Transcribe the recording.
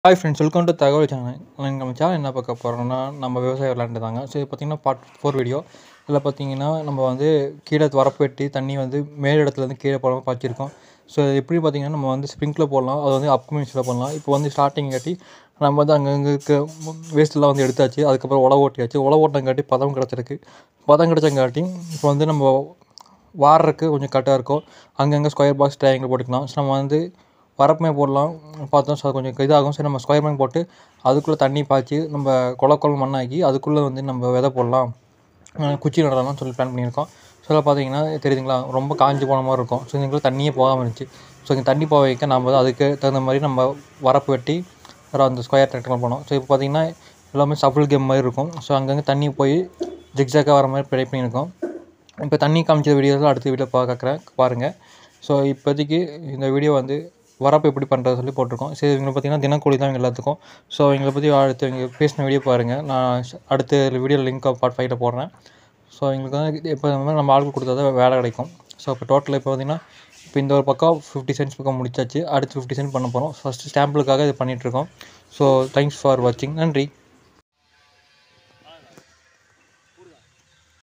hi friends welcome to தகவல் channel நம்ம channel என்ன பார்க்க போகிறோம்னா நம்ம விவசாய விளாண்டு தாங்க ஸோ இது பார்த்திங்கன்னா பார்ட் ஃபோர் வீடியோ இதில் பார்த்தீங்கன்னா நம்ம வந்து கீழே வரப்பு வெட்டி தண்ணி வந்து மேல் இடத்துலேருந்து கீழே போடாமல் பாய்ச்சிருக்கோம் ஸோ இது எப்படி பார்த்தீங்கன்னா நம்ம வந்து ஸ்ப்ரிங்க்லர் போடலாம் அது வந்து அப்கமிங்ஸில் பண்ணலாம் இப்போ வந்து ஸ்டார்டிங் காட்டி நம்ம வந்து அங்கங்கே இருக்க வேஸ்ட்டெல்லாம் வந்து எடுத்தாச்சு அதுக்கப்புறம் உழவு ஓட்டியாச்சு உழவு ஓட்டங்காட்டி பதம் கிடச்சிருக்கு பதம் கிடச்சங்காட்டி இப்போ வந்து நம்ம வாடுறதுக்கு கொஞ்சம் கரெக்டாக இருக்கும் அங்கங்கே ஸ்கொயர் பாக்ஸ் ட்ரையாங்கிள் போட்டுக்கலாம் ஸோ நம்ம வந்து வரப்புமே போடலாம் பார்த்தோம் ஸோ அது கொஞ்சம் இதாகும் சரி நம்ம ஸ்கொயர் பேங்க் போட்டு அதுக்குள்ளே தண்ணி பாய்ச்சி நம்ம குள குளம் மண்ணாக்கி அதுக்குள்ளே வந்து நம்ம விதை போடலாம் அஹ் குச்சி நடலாம்னு சொல்லி பிளான் பண்ணியிருக்கோம் ஸோ இதில் பார்த்தீங்கன்னா தெரியுதுங்களா ரொம்ப காஞ்சி போன மாதிரி இருக்கும் ஸோ இதுக்குள்ளே தண்ணியே போகாமல் இருந்துச்சு ஸோ இங்கே தண்ணி போக வைக்க நம்ம வந்து அதுக்கு தகுந்த மாதிரி நம்ம வரப்பு வெட்டி அப்புறம் அந்த ஸ்கொயர் டிராக்டர்லாம் போனோம் ஸோ இப்போ பார்த்தீங்கன்னா எல்லாமே சஃபுல் கேம் மாதிரி இருக்கும் ஸோ அங்கங்கே தண்ணி போய் ஜிக்ஜாக்காக வர மாதிரி ப்ரே பண்ணியிருக்கோம் இப்போ தண்ணி காமிச்ச வீடியோஸ் அடுத்த வீடியோ பார்க்குறேன் பாருங்கள் ஸோ இப்போதைக்கு இந்த வீடியோ வந்து வரப்பு எப்படி பண்ணுறது சொல்லி போட்டிருக்கோம் சரி இவங்களை பார்த்தீங்கன்னா தினக்கூலி தான் இவங்க எல்லாத்துக்கும் ஸோ இவங்களை பற்றி அடுத்து இவங்க பேசின வீடியோ பாருங்கள் நான் ஷ- அடுத்த வீடியோ லிங்க் பார்ட் ஃபைவ்ல போடுறேன் ஸோ எங்களுக்கு வந்து இப்போ இந்த மாதிரி நம்ம ஆளுக்கு கொடுத்தா தான் வேலை கிடைக்கும் ஸோ இப்போ டோட்டல் இப்போ பார்த்தீங்கன்னா இப்போ இந்த ஒரு பக்கம் ஃபிஃப்டி சென்ட்ஸ் பக்கம் முடிச்சாச்சு அடுத்து ஃபிஃப்டி சென்ட் பண்ண போகிறோம் ஃபஸ்ட்டு ஸ்டாம்பிளுக்காக இது பண்ணிகிட்ருக்கோம் ஸோ தேங்க்ஸ் ஃபார் வாட்சிங் நன்றி